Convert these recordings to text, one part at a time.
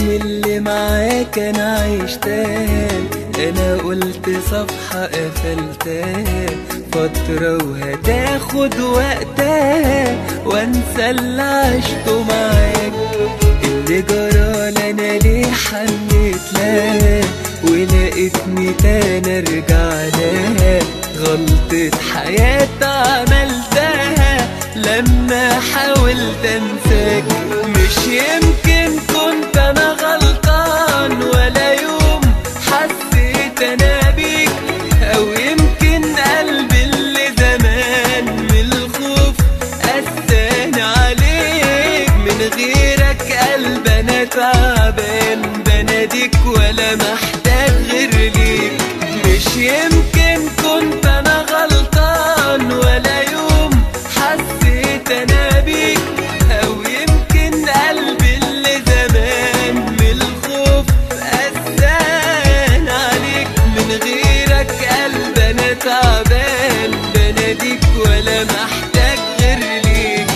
الايام اللي معاك انا عشتها انا قلت صفحة قفلتها فترة وهتاخد وقتها وانسى اللي عشته معاك اللي جرى انا ليه حنيت لها ولقيتني تاني ارجع لها غلطة حياتي عملتها لما حاولت انساك مش يمكن كنت انا غلطان ولا يوم حسيت انا بيك او يمكن قلبي اللي زمان من الخوف قساني عليك من غيرك قلب انا تعبان بناديك ولا محتاج غير ليك مش يمكن كنت انا غلطان ولا يوم حسيت انا بيك او يمكن قلبي اللي زمان من الخوف قسان عليك من غيرك قلب انا تعبان بناديك ولا محتاج غير ليك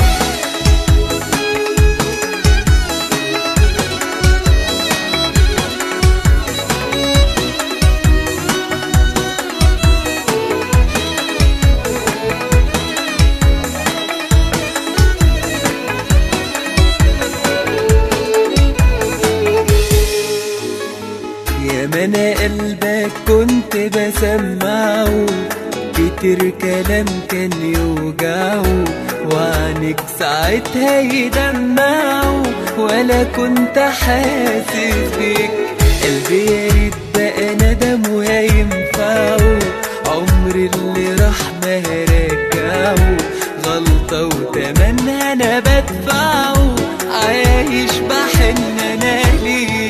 يا منى قلبك كنت بسمعه كتير كلام كان يوجعه وعنك ساعتها يدمعه ولا كنت حاسس بيك قلبي يا ريت بقى ندم وهينفعه عمر اللي راح ما هرجعه غلطة وتمنى انا بدفعه عايش بحن انا ليه